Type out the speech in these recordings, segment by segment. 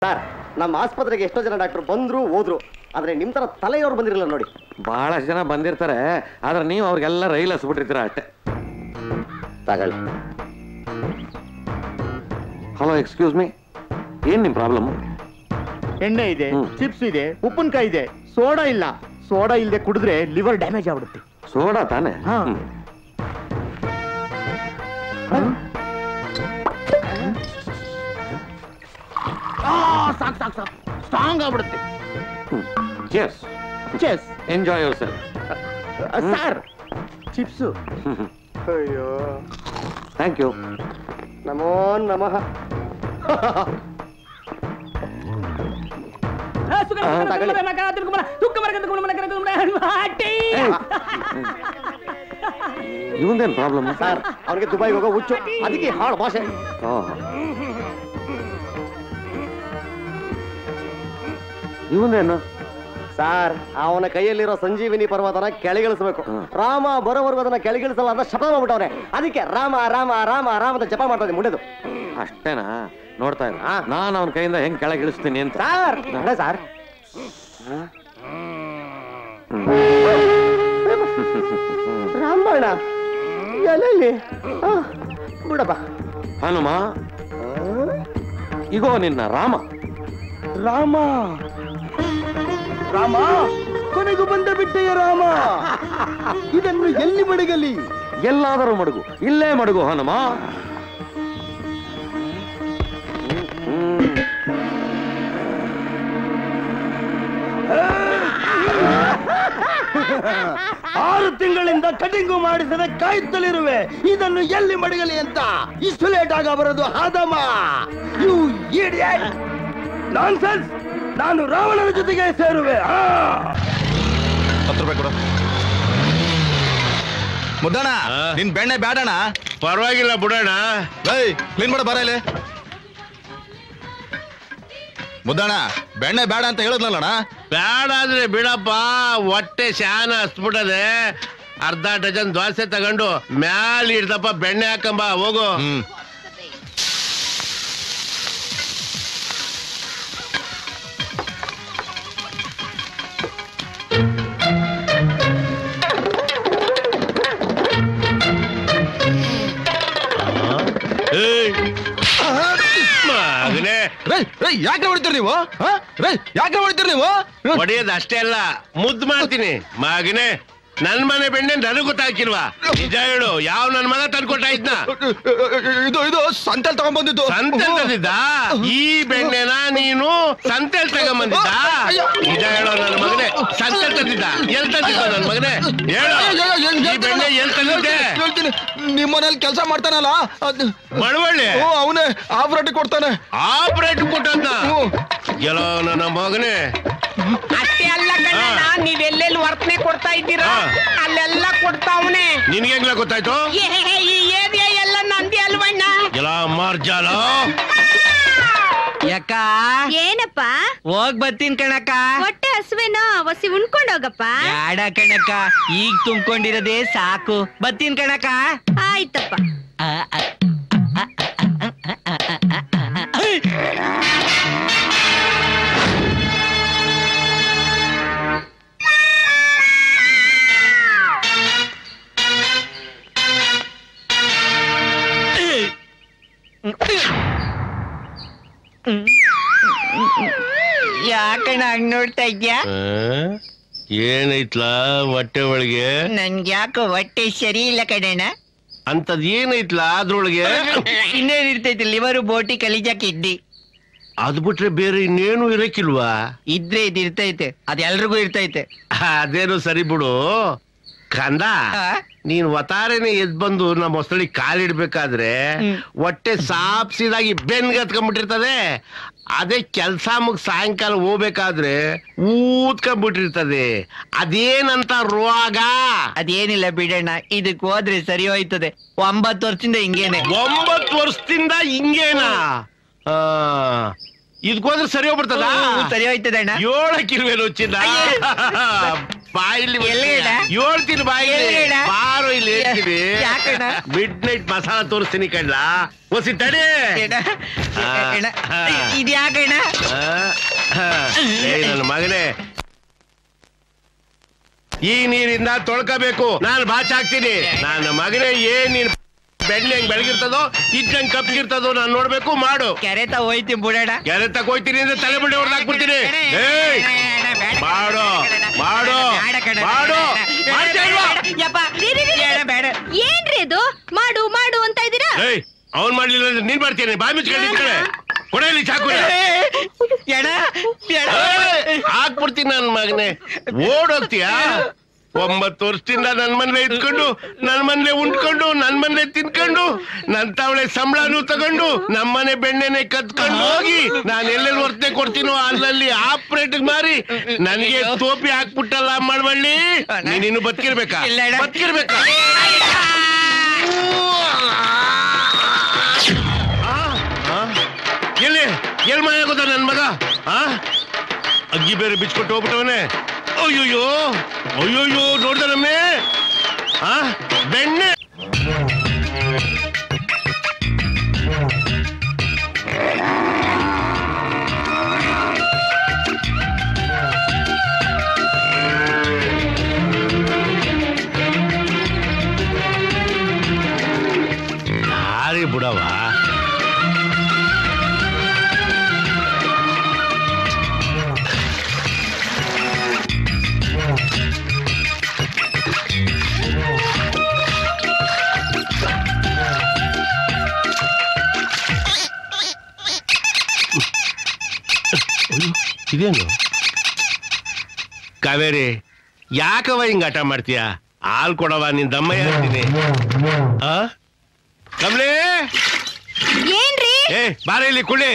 Sir ನಮ್ಮ ಆಸ್ಪತ್ರೆಗೆ ಎಷ್ಟೋ ಜನ ಡಾಕ್ಟರ್ ಬಂದ್ರು ಹೋದ್ರು ಆದ್ರೆ ನಿಮ್ ತರ ತಲೆಯವ್ರು ಬಂದಿರಲಿಲ್ಲ ನೋಡಿ ಬಹಳಷ್ಟು ಜನ ಬಂದಿರ್ತಾರೆ ಆದ್ರೆ ನೀವು ಅವ್ರಿಗೆಲ್ಲ ರೈಲ್ ಹಸ್ಬಿಟ್ಟಿರ್ತೀರ ಅಷ್ಟೇ ತಗೊಳ್ಳಿ ಹಲೋ ಎಕ್ಸ್ಕ್ಯೂಸ್ ಮೀ ಏನ್ ನಿಮ್ ಪ್ರಾಬ್ಲಮ್ ಎಣ್ಣೆ ಇದೆ ಹ್ಮ್. ಚಿಪ್ಸ್ ಇದೆ ಉಪ್ಪಿನಕಾಯಿ ಇದೆ ಸೋಡಾ ಇಲ್ಲ ಸೋಡಾ ಇಲ್ಲದೆ ಕುಡಿದ್ರೆ ಲಿವರ್ ಡ್ಯಾಮೇಜ್ ಆಗ್ಬಿಡುತ್ತೆ ಸೋಡಾ ತಾನೆ ಹಾ. ಹ್ಮ್. ಸಾಕ್ ಸಾಕ್ ಸಾಕ್ ಸ್ಟ್ರಾಂಗ್ ಆಗ್ಬಿಡುತ್ತೆ Cheers. ಚೆಸ್ enjoy yourself sir chips ಅಯ್ಯೋ ಥ್ಯಾಂಕ್ ಯು ನಮೋ ನಮಃ ತಗೊಳ್ಳಿ. ಇವಂದೇನ್ ಪ್ರಾಬ್ಲಮ್ ಸರ್ ಅವ್ರಿಗೆ ದುಬೈಗೆ ಹೋಗೋ ಹುಚ್ಚು ಅದಕ್ಕೆ ಹಾಳು ಭಾಷೆ ಇವಂದೇನು ಸರ್ ಅವನ ಕೈಯಲ್ಲಿರೋ ಸಂಜೀವಿನಿ ಪರ್ವತನ ಕೆಳಗಿಳಿಸ್ಬೇಕು ಹ್ಮ್. ರಾಮ ಬರೋವರೆಗೂ ಅದನ್ನ ಕೆಳಗಿಳಿಸಲ್ಲ ಅಂತ ಶಪ ಮಾಡ್ಬಿಟ್ಟವ್ರೆ ಅದಕ್ಕೆ ರಾಮ ರಾಮ ರಾಮ ರಾಮ ಅಂತ ಜಪ ಮಾಡ್ತಾ ಇದ್ದೆ ಮುಂಡೆದು ಅಷ್ಟೇನಾ ನೋಡ್ತಾ ಇರು ಹಾ. ನಾನು ಅವನ ಕೈಯಿಂದ ಹೆಂಗ್ ಕೆಳಗೆ ಇಳಿಸ್ತೀನಿ ಅಂತ ಸರ್ ಅದೇ ಸರ್ ರಾಮಣ್ಣ ಎಲ್ಲೆಲ್ಲಿ ಆ, ಬಿಡಪ್ಪ ಹನುಮ ಇಗೋ ನಿನ್ನ ರಾಮ ರಾಮ ರಾಮ ಕೊನೆಗೂ ಬಂದ ಬಿಟ್ಟೆಯ ರಾಮ ಇದನ್ನು ಎಲ್ಲಿ ಮಡಗಲಿ ಎಲ್ಲಾದರೂ ಮಡಗು ಇಲ್ಲೇ ಮಡಗು ಹನುಮ ಹ್ಮ್. ಆರು ತಿಂಗಳಿಂದ ಕಟಿಂಗು ಮಾಡಿಸದೆ ಕಾಯುತ್ತಲಿರುವೆ ಇದನ್ನು ಎಲ್ಲಿ ಮಡಗಲಿ ಅಂತ ಇಷ್ಟು ಲೇಟ್ ಆಗ ಬರೋದು ಹಾದಮ ಯು ನಾನ್ಸೆನ್ಸ್ ನಾನು ರಾವಣನ ಜೊತೆಗೆ ಸೇರುವೆ ಆ! ಹತ್ತು ರೂಪಾಯಿ ಕೊಡು ಮುದ್ದಣ್ಣ ನಿನ್ ಬೆಣ್ಣೆ ಬೇಡಣ್ಣ ಪರವಾಗಿಲ್ಲ ಬಿಡೋಣ ಏಯ್ ಕ್ಲೀನ್ ಮಾಡ ಬರ ಇಲ್ಲಿ ಮುದ್ದಣ್ಣ ಬೆಣ್ಣೆ ಬೇಡ ಅಂತ ಹೇಳಿದ್ನಲ್ಲಣ್ಣ ಬೇಡ ಅಂದ್ರೆ ಬಿಡಪ್ಪ ಹೊಟ್ಟೆ ಶಾನ ಹಸ್ಬಿಟ್ಟದೆ ಅರ್ಧ ಡಜನ್ ದೋಸೆ ತಗೊಂಡು ಮ್ಯಾಲ ಇಡ್ದಪ್ಪ ಬೆಣ್ಣೆ ಹಾಕಂಬ ಹೋಗು ಹ್ಮ್ ಏಯ್. ಮಗನೇ ರೈ ರೈ ಯಾಕೆ ಹೊಡಿತೀರಿ ನೀವು ಹಾ? ರೈ ಯಾಕೆ ಹೊಡಿತೀರಿ ನೀವು ಹ್ಮ್. ಹೊಡೆಯೋದು ಅಷ್ಟೇ ಅಲ್ಲ ಮುದ್ದು ಮಾಡ್ತೀನಿ ಮಗನೇ ನನ್ ಮನೆ ಬೆಣ್ಣೆ ನನಗ್ ಗೊತ್ತಾಗಿಲ್ವಾ ನಿಜ ಹೇಳು ಯಾವ ನನ್ ಮಗ ತಂದ್ಕೊಟ್ಟ ಇದ್ನ ಇದು ಇದು ಸಂತೆಲ್ ತಗೊಂಡ್ಬಂದಿದ್ದು ಸಂತೆಲ್ ತಂದಿದ್ದ ಈ ಬೆಣ್ಣೆನ ನೀನು ಸಂತೆಲ್ ತಗೊಂಬಂದಿದ್ದ ನಿಜ ಹೇಳೋ ನನ್ನ ಮಗನೇ ಸಂತೆಲ್ ತಂದಿದ್ದ ಎಲ್ ತಂದಿದ್ದ ನನ್ ಮಗನೇ ಹೇಳು ಈ ಬೆಣ್ಣೆ ಎಲ್ ತಂದಿದ್ದೆ ಹೇಳ್ತೀನಿ ನಿಮ್ಮ ಮನೇಲಿ ಕೆಲಸ ಮಾಡ್ತಾನಲ್ಲ ಅದ್- ಮಳವಳ್ಳಿ ಓ ಅವನೇ ಆಫ್ ಕೊಡ್ತಾನೆ ಆಪರೇಟ್ ಕೊಟ್ಟದ್ನ ಹ್ಮ್. ಗೆಲೋ ನನ್ನ ಮಗನೇ ಅಷ್ಟೇ ಅಲ್ಲ ಕಣ್ಣ ಹಾ. ನೀವ್ ಎಲ್ಲೆಲ್ಲಿ ವರ್ತನೆ ಕೊಡ್ತಾ ಇದ್ದೀರಾ ಹಾ. ಅಲ್ಲೆಲ್ಲ ಕೊಡ್ತಾವನೆ ನಿನ್ಗೆ ಹೆಂಗ್ಲ ಗೊತ್ತಾಯ್ತು ಈ ಏರಿಯಾ ಎಲ್ಲ ನಂದಿ ಅಲ್ವಣ್ಣ ಎಲ್ಲ ಮಾರ್ಜಾಲ ಯಾಕ ಏನಪ್ಪ ಹೋಗ್ ಬರ್ತೀನಿ ಕಣಕ್ಕ ಹೊಟ್ಟೆ ಹಸುವೇನೋ ಒಸಿ ಉಣ್ಕೊಂಡ್ ಹೋಗಪ್ಪ ಬ್ಯಾಡ ಕಣಕ್ಕ ಈಗ ತುಂಬ್ಕೊಂಡಿರೋದೇ ಸಾಕು ಬರ್ತೀನಿ ಕಣಕ್ಕ ಆಯ್ತಪ್ಪ ಆ, ಆ, ಆ, ಆ, ಆ, ಆ, ಆ, ಆ, ಆ. ಯಾಕಣ್ಣ ಹಂಗ್ ನೋಡ್ತಾ ಇದ್ಯಾ ಆ? ಏನೈತ್ಲಾ ಹೊಟ್ಟೆ ಒಳಗೆ ನನ್ಗೆ ಯಾಕೋ ಹೊಟ್ಟೆ ಸರಿ ಇಲ್ಲ ಕಣಣ್ಣ ಅಂತದ್ ಏನೈತ್ಲಾ ಅದ್ರೊಳಗೆ ಇನ್ನೇನ್ ಇರ್ತೈತಿ ಲಿವರು ಬೋಟಿ ಕಲಿಜಾ ಕಿಡ್ನಿ ಅದ್ ಬಿಟ್ರೆ ಬೇರೆ ಇನ್ನೇನು ಇರಕ್ಕಿಲ್ವಾ ಇದ್ರೆ ಇದು ಇರ್ತೈತೆ ಅದ್ ಎಲ್ರಿಗೂ ಇರ್ತೈತೆ ಅದೇನು ಸರಿ ಬಿಡು ಕಂದ ಆ? ನೀನ್ ಒತಾರೆನೆ ಎದ್ ಬಂದು ನಮ್ಮ ಹೊಸಳಿ ಕಾಲಿಡ್ಬೇಕಾದ್ರೆ ಹ್ಮ್. ಹೊಟ್ಟೆ ಸಾಪ್ಸಿದಾಗಿ ಬೆನ್ಗೆ ಹತ್ಕೊಂಡ್ಬಿಟ್ಟಿರ್ತದೆ ಅದೇ ಕೆಲ್ಸ ಮುಗ್ ಸಾಯಂಕಾಲ ಹೋಗ್ಬೇಕಾದ್ರೆ ಊದ್ಕೊಂಡ್ಬಿಟ್ಟಿರ್ತದೆ ಅದೇನಂತ ರೋಗ ಅದೇನಿಲ್ಲ ಬಿಡಣ್ಣ ಇದಕ್ ಹೋದ್ರೆ ಸರಿ ಹೋಯ್ತದೆ ಒಂಬತ್ತು ವರ್ಷದಿಂದ ಹಿಂಗೇನೆ ಒಂಬತ್ತು ವರ್ಷದಿಂದ ಹಿಂಗೇನಾ ಆ, ಇದ್ಕೋದ್ರೆ ಸರಿ ಹೋಗ್ಬಿಡ್ತದ ಹ್ಮ್, ಸರಿ ಹೋಯ್ತದೆ ಅಣ್ಣ ಏಳಕ್ಕಿಲ್ವೇನು ಚಿನ್ನ ಬಾಯಿಲಿ ಎಲ್ಲಿ ಇಡ? ಹೇಳ್ತೀನಿ ಬಾಯಿಲಿ ಎಲ್ಲಿ ಇಡ? ಬಾರೋ ಇಲ್ಲಿ ಹೇಳ್ತೀನಿ ಯಾಕಣ್ಣ? ಮಿಡ್ ನೈಟ್ ಮಸಾಲ ತೋರಿಸ್ತೀನಿ ಕಣ್ಲ ಒಸಿ ತಡಿ ಅಣ್ಣ, ಆ, ಅಣ್ಣ, ಆ. ಇದ್ಯಾಕಣ್ಣ ಆ, ಆ. ಏ ನನ್ನ ಮಗನೇ ಈ ನೀರಿಂದ ತೊಳ್ಕೋಬೇಕು ನಾನು ಬಾಚ್ ಹಾಕ್ತೀನಿ ನನ್ನ ಮಗನೇ ಏನ್ ನೀನ್ ಬೆಣ್ಣೆ ಹೆಂಗ್ ಬೆಳಗಿರ್ತದೋ ಇದ್ದಂಗ್ ಕಪ್ಪಿಗಿರ್ತದೋ ನಾನು ನೋಡ್ಬೇಕು ಮಾಡು ಕೆರೆ ತ ಹೋಯ್ತೀನಿ ಬಿಡೋಣ ಕೆರೆ ತಗೋಯ್ತೀನಿ ಅಂದ್ರೆ ತಲೆ ಬಡ್ಡೆ ಹೊಡೆದು ಹಾಕ್ಬಿಡ್ತೀನಿ ಏಯ್ ಮಾಡು ಮಾಡು ಮಾಡು ಮಾಡ್ತೀಯ ಇಲ್ವಾ? ರೀ, ರೀ, ರೀ, ರೀ. ಬೇಡ ಏನ್ರಿ ಇದು ಮಾಡು ಮಾಡು ಅಂತ ಇದೀರಾ ಏಯ್ ಅವ್ನ್ ಮಾಡ್ಲಿಲ್ಲ ಅಂದ್ರೆ ನೀನ್ ಮಾಡ್ತೀನಿ ಬಾಯಿ ಮುಚ್ಕೊಂಡು ನಿಂತ್ಕೊಳ್ಳೆ ಕೊಡಲಿ ಚಾಕು ಎಣ ಏಯ್, ಹಾಕ್ಬಿಡ್ತೀನಿ ನನ್ ಮಗನೇ ಓಡೋಗ್ತೀಯಾ ಒಂಬತ್ತು ವರ್ಷದಿಂದ ನನ್ ಮನೇಲೆ ಇದ್ಕೊಂಡು ನನ್ ಮನೇಲೆ ಉಂಡ್ಕೊಂಡು ನನ್ ಮನೇಲೆ ತಿನ್ಕೊಂಡು ನನ್ ತಾವಳೆ ಸಂಬಳನು ತಗೊಂಡು ನಮ್ಮನೆ ಬೆಣ್ಣೆನೆ ಕತ್ಕೊಂಡು ಹೋಗಿ ನಾನ್ ಎಲ್ಲೆಲ್ಲಿ ವರ್ತನೆ ಕೊಡ್ತೀನೋ ಅಲ್ಲಲ್ಲಿ ಆಪರೇಟ್ ಮಾರಿ ನನಗೆ ಟೋಪಿ ಹಾಕ್ಬಿಟ್ಟಲ್ಲ ಮಾಡ್ಬಳ್ಳಿ ನೀನ್ ಇನ್ನು ಬದುಕಿರ್ಬೇಕಾ ಇಲ್ಲ ಅಣ್ಣ. ಬದುಕಿರ್ಬೇಕಾ ಎಲ್ಲಿ ಎಲ್ಲಿ ಮನೆ ಗೊತ್ತಾ ನನ್ ಮಗ ಆ ಅಗ್ಗಿ ಬೇರೆ ಬಿಚ್ಕೊಟ್ಟು ಹೋಗ್ಬಿಟ್ಟವನೆ ಅಯ್ಯೋಯ್ಯೋ ಅಯ್ಯೋಯ್ಯೋ ನೋಡ್ದನಮ್ಮೆ ಆ ಬೆಣ್ಣೆ ಯಾರಿ ಬಿಡವ ಇದೇನು ಕಾವೇರಿ ಯಾಕವ ಹಿಂಗ ಆಟ ಮಾಡ್ತೀಯ ಹಾಲ್ ಕೊಡವ ನಿನ್ ದಮ್ಮಯ್ಯ ಅಂತೀನಿ ಆ ಕಮಲೇ ಏನ್ರಿ ಏ ಬಾರ ಇಲ್ಲಿ ಕುಳಿ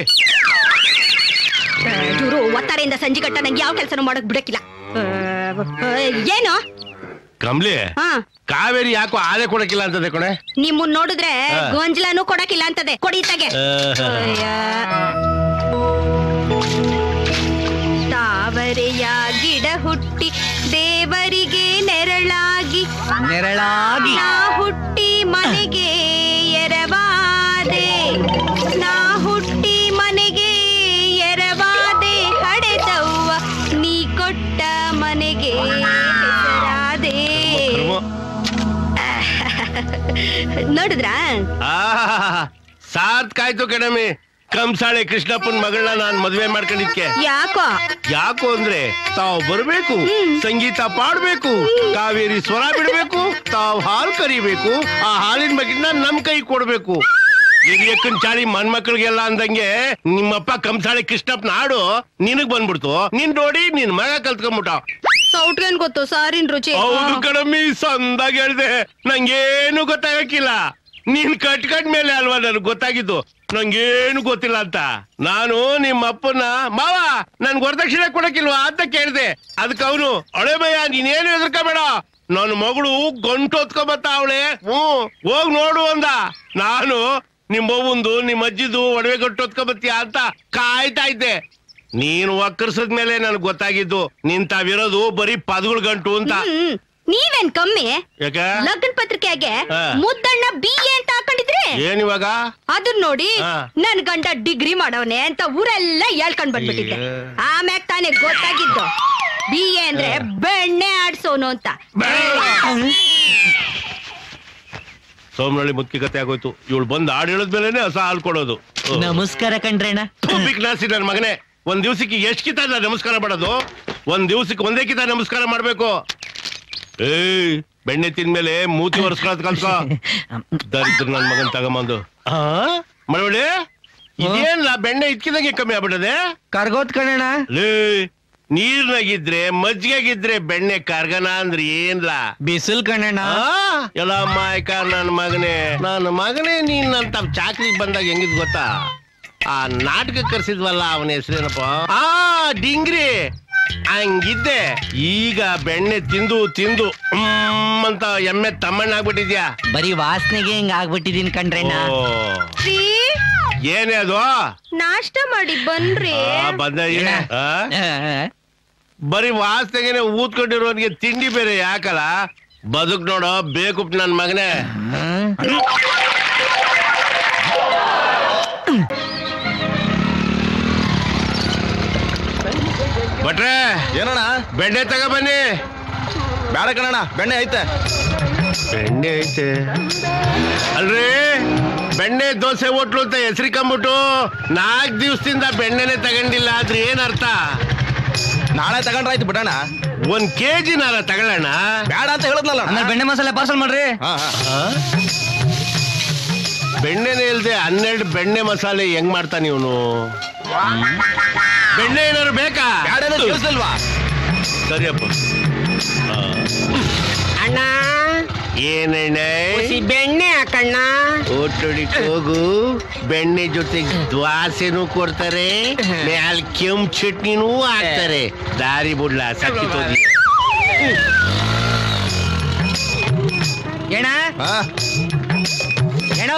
ಇವರು ಒತ್ತಾರೆಯಿಂದ ಸಂಜೆ ಗಟ್ಟ ನಂಗೆ ಯಾವ ಕೆಲಸನೂ ಮಾಡಕ್ ಬಿಡಕ್ಕಿಲ್ಲ ಆ, ಆ, ಏನು ಕಮಲಿ ಹಾ ಕಾವೇರಿ ಯಾಕೋ ಆದೆ ಕೊಡಕ್ಕಿಲ್ಲ ಅಂತದೆ ಕೊಣೆ ನಿಮ್ಮನ್ ನೋಡಿದ್ರೆ ಹಾ. ಗೊಂಜಲನು ಕೊಡಕ್ಕಿಲ್ಲ ಅಂತದೆ ಕೊಡಿತಾಗೆ ತಾವರೆಯ ಗಿಡ ಹುಟ್ಟಿ ದೇವರಿಗೆ ನೆರಳಾಗಿ ನೆರಳಾಗಿ ನಾ ಹುಟ್ಟಿ ಮನೆಗೆ ಎರವಾದೆ ನಾ ಹುಟ್ಟಿ ಮನೆಗೆ ಎರವಾದೆ ಹಡೆದವ್ವ ನೀ ಕೊಟ್ಟ ಮನೆಗೆ ಹೆಸರಾದೆ ನೋಡಿದ್ರಾ ಸಾತ್ ಕಾಯ್ತು ಕಣಮಿ ಕಂಸಾಳೆ ಕೃಷ್ಣಪ್ಪನ್ ಮಗಳನ್ನ ನಾನ್ ಮದ್ವೆ ಮಾಡ್ಕೊಂಡಿದ್ಕೆ ಯಾಕೋ ಯಾಕು ಅಂದ್ರೆ ತಾವ್ ಬರ್ಬೇಕು ಸಂಗೀತ ಪಾಡ್ಬೇಕು ಕಾವೇರಿ ಸ್ವರ ಬಿಡ್ಬೇಕು ತಾವ್ ಹಾಲ್ ಕರಿಬೇಕು ಆ ಹಾಲಿನ ಬಗ್ಗಿನ ನಮ್ ಕೈ ಕೊಡ್ಬೇಕು ಹಿರಿಯಕ್ಕನ್ ಚಾಳಿ ಮನ್ಮಕ್ಳಿಗೆಲ್ಲ ಅಂದಂಗೆ ನಿಮ್ಮಪ್ಪ ಕಂಸಾಳೆ ಕೃಷ್ಣಪ್ಪನ ಹಾಡು ನಿನಗ್ ಬಂದ್ಬಿಡ್ತು ನಿನ್ ನೋಡಿ ನಿನ್ ಮಗ ಕಲ್ತ್ಕೊಂಡ್ಬಿಟ್ಟ ಸೌಟ್ಗೇನ್ ಗೊತ್ತು ಸಾರಿನ್ ರುಚಿ ಹೌದು ಕಣಮ್ಮಿ ಸಂದಾಗ ಹೇಳ್ದೆ ನಂಗೇನು ಗೊತ್ತಾಗಕ್ಕಿಲ್ಲ ನೀನ್ ಕಟ್ಕಟ್ ಮೇಲೆ ಅಲ್ವಾ ನನ್ಗೆ ಗೊತ್ತಾಗಿದ್ದು ನಂಗೇನು ಗೊತ್ತಿಲ್ಲ ಅಂತ ನಾನು ನಿಮ್ಮ ಅಪ್ಪನ ಮಾವ ನನ್ ವರದಕ್ಷಿಣೆ ಕೊಡಕ್ಕಿಲ್ವಾ ಅಂತ ಕೇಳ್ದೆ ಅದಕ್ಕೆ ಅವನು ಅಳೆ ಭಯ ನೀನೇನು ಹೆದರ್ಕೋಬೇಡ ನನ್ನ ಮಗಳು ಗಂಟು ಹೊತ್ಕೊಂಬತ್ತ ಅವಳೆ ಹ್ಮ್ ಹೋಗ್ ನೋಡು ಅಂದ ನಾನು ನಿಮ್ ಅವ್ವಂದು ನಿಮ್ ಅಜ್ಜಿದು ಒಡವೆ ಗಂಟು ಹೊತ್ಕೊಂಬತ್ತೀಯ ಅಂತ ಕಾಯ್ತಾ ಇದ್ದೆ ನೀನು ಒಕ್ಕರ್ಸದ್ಮೇಲೆ ನನ್ಗೆ ಗೊತ್ತಾಗಿದ್ದು ನಿನ್ ತಾವಿರೋದು ಬರೀ ಪದಗಳು ಗಂಟು ಅಂತ ಹ್ಮ್ ನೀವೇನ್ ಕಮ್ಮಿ ಯಾಕೆ ಲಗ್ನ ಪತ್ರಿಕೆಗೆ ಹಾ. ಮುದ್ದಣ್ಣ ಬಿ ಎ ಅಂತ ಹಾಕೊಂಡಿದ್ರಿ ಏನ್ ಇವಾಗ ಅದನ್ ನೋಡಿ ಹಾ. ನನ್ ಗಂಡ ಡಿಗ್ರಿ ಮಾಡವನೆ ಅಂತ ಊರೆಲ್ಲ ಹೇಳ್ಕೊಂಡ್ ಬಂದ್ಬಿಟ್ಟಿದ್ದೆ ಅಯ್ಯೋ. ಆಮ್ಯಾಗ ತಾನೇ ಗೊತ್ತಾಗಿದ್ದು ಬಿ ಎ ಅಂದ್ರೆ ಬೆಣ್ಣೆ ಆಡ್ಸೋನು ಅಂತ ಸೋಮನಳ್ಳಿ ಮುಖ್ಯ ಕತೆ ಆಗೋಯ್ತು ಇವಳು ಬಂದು ಹಾಡು ಹೇಳಿದ್ಮೇಲೆ ಹೊಸ ಹಾಲು ಕೊಡೋದು ನಮಸ್ಕಾರ ಕಣ್ರಣ್ಣ ಟೂಪಿಕ್ ನಾಸಿ ನನ್ ಮಗನೇ ಒಂದ್ ದಿವ್ಸಕ್ಕೆ ಎಷ್ಟ್ ಕಿತ ನಮಸ್ಕಾರ ಮಾಡೋದು ಒಂದ್ ದಿವ್ಸಕ್ಕೆ ಒಂದೇ ಕಿತ ನಮಸ್ಕಾರ ಮಾಡ್ಬೇಕು ಏಯ್ ಬೆಣ್ಣೆ ತಿಂದ್ಮೇಲೆ ಮೂತಿ ಒರೆಸ್ಕೊಳ್ಳೋದ್ ಕಲ್ತ್ಕೋ ದರಿದ್ರ ನನ್ ಮಗನ್ ತಗೊಂಬಂದು ಆ ಮಳವಳ್ಳಿ ಇದೇನ್ಲ ಬೆಣ್ಣೆ ಇಟ್ಕಿದಂಗೆ ಕಮ್ಮಿ ಆಗ್ಬಿಟ್ಟದೆ ಕರ್ಗೋತ್ ಕಣಣ್ಣ ಲೇ ನೀರ್ನಾಗಿದ್ರೆ ಮಜ್ಜಿಗೆಗಿದ್ರೆ ಬೆಣ್ಣೆ ಕಾರ್ಗನ ಅಂದ್ರೆ ಏನ್ಲಾ ಬಿಸಿಲ್ ಕಣಣ್ಣ ಆ, ಎಲ್ಲ ಮಾಯಕ ನನ್ನ ಮಗನೇ ನನ್ನ ಮಗನೇ ನೀನ್ ನನ್ನ ಚಾಕ್ರಿಗೆ ಬಂದಾಗ ಹೆಂಗಿದ್ ಗೊತ್ತಾ ಆ ನಾಟಕ ಕರ್ಸಿದ್ವಲ್ಲ ಅವನ ಹೆಸರೇನಪ್ಪ ಆ ಡಿಂಗ್ರಿ ಹಂಗಿದ್ದೆ ಈಗ ಬೆಣ್ಣೆ ತಿಂದು ತಿಂದು ಹ್ಮ್ ಅಂತ ಎಮ್ಮೆ ತಮ್ಮಣ್ಣಾಗ್ಬಿಟ್ಟಿದ್ಯಾ ಬರೀ ವಾಸನೆಗೆ ಹಿಂಗ್ ಆಗ್ಬಿಟ್ಟಿದೀನಿ ಕಣ್ರಣ್ಣ ಓ, ರೀ ಏನೇ ಅದು ನಾಷ್ಟ ಮಾಡಿ ಬನ್ರಿ ಆ, ಬಂದ ಏನೇ? ಆ? ಆ, ಬರೀ ವಾಸನೆಗೆನೆ ಊದ್ಕೊಂಡಿರೋನ್ಗೆ ತಿಂಡಿ ಬೇರೆ ಯಾಕಲ್ಲ ಬದುಕ್ ನೋಡೋ ಬೇಕು ನನ್ ಮಗನೇ ಭಟ್ರೆ ಏನಣ್ಣ ಬೆಣ್ಣೆ ತಗ ಬನ್ನಿ ಬೇಡ ಕಣಣ್ಣ ಬೆಣ್ಣೆ ಐತೆ ಬೆಣ್ಣೆ ಐತೆ ಅಲ್ರಿ ಬೆಣ್ಣೆ ದೋಸೆ ಹೋಟ್ಲು ಅಂತ ಹೆಸರಿಕೊಂಬಿಟ್ಟು ನಾಲ್ಕು ದಿವಸದಿಂದ ಬೆಣ್ಣೆನೆ ತಗೊಂಡಿಲ್ಲ ಆದ್ರೆ ಏನ್ ಅರ್ಥ ನಾಳೆ ತಗೊಂಡ್ರಾಯ್ತು ಬಿಡಣ್ಣ ಒಂದ್ ಕೆಜಿ ನಾರ ತಗೊಳ್ಳೋಣ ಬೇಡ ಅಂತ ಹೇಳದ್ನಲ್ಲ ಅಣ್ಣ. ಬೆಣ್ಣೆ ಮಸಾಲೆ ಪಾರ್ಸಲ್ ಮಾಡ್ರಿ ಹಾ, ಹಾ. ಬೆಣ್ಣೆನೇ ಇಲ್ದೆ ಹನ್ನೆರಡು ಬೆಣ್ಣೆ ಮಸಾಲೆ ಹೆಂಗ್ ಮಾಡ್ತಾನೆ ಇವನು ಬೆಣ್ಣೆ ಏನಾದ್ರು ಬೇಕಾ ಬೇಡ ಅನ್ನೋದು ಕೇಳಿಸ್ಲಿಲ್ವಾ ಸರಿಯಪ್ಪ ಅಣ್ಣ ಏನೆಣ್ಣೆ ಬೆಣ್ಣೆ ಹಾಕಣ್ಣ ಓಟೋಡಿಕ್ ಹೋಗು ಬೆಣ್ಣೆ ಜೊತೆಗೆ ದ್ವಾಸೆನೂ ಕೊಡ್ತಾರೆ ಮ್ಯಾಲ್ ಕೆಂಪ್ ಚಟ್ನಿನೂ ಹಾಕ್ತಾರೆ ದಾರಿ ಬಿಡ್ಲ ಸಕ್ಕಿತೋಗಿ ಏನ ಹಾ ಏನೋ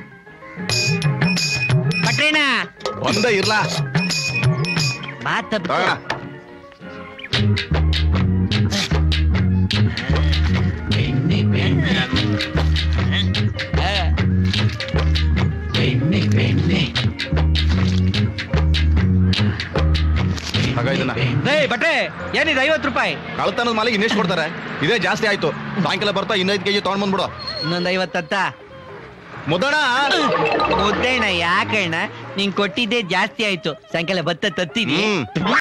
ಪಟ್ರೇಣ ಒಂದೇ ಇರ್ಲಾ ಬಾ ತಪ್ಪ ತಗೋಣ ತಗೋ ಇದನ್ನ ರೇ ಬಟ್ರೆ ಏನಿದೆ ಐವತ್ತು ರೂಪಾಯಿ ಕಳ್ತನದ ಮಾಲಿಗೆ ಇನ್ನೆಷ್ಟು ಕೊಡ್ತಾರೆ ಇದೇ ಜಾಸ್ತಿ ಆಯ್ತು ಸಾಯಂಕಾಲ ಬರ್ತಾ ಇನ್ನೈದು ಕೆಜಿ ತಗೊಂಡ್ ಬಂದ್ಬಿಡು ಇನ್ನೊಂದು ಐವತ್ತತ್ತ ಮುದ್ದಣ ಮುದ್ದಣ್ಣ ಯಾಕಣ್ಣ ನೀನ್ ಕೊಟ್ಟಿದ್ದೆ ಜಾಸ್ತಿ ಆಯ್ತು ಸಾಯಂಕಾಲ ಭತ್ತ ತತ್ತೀನಿ ಹ್ಮ್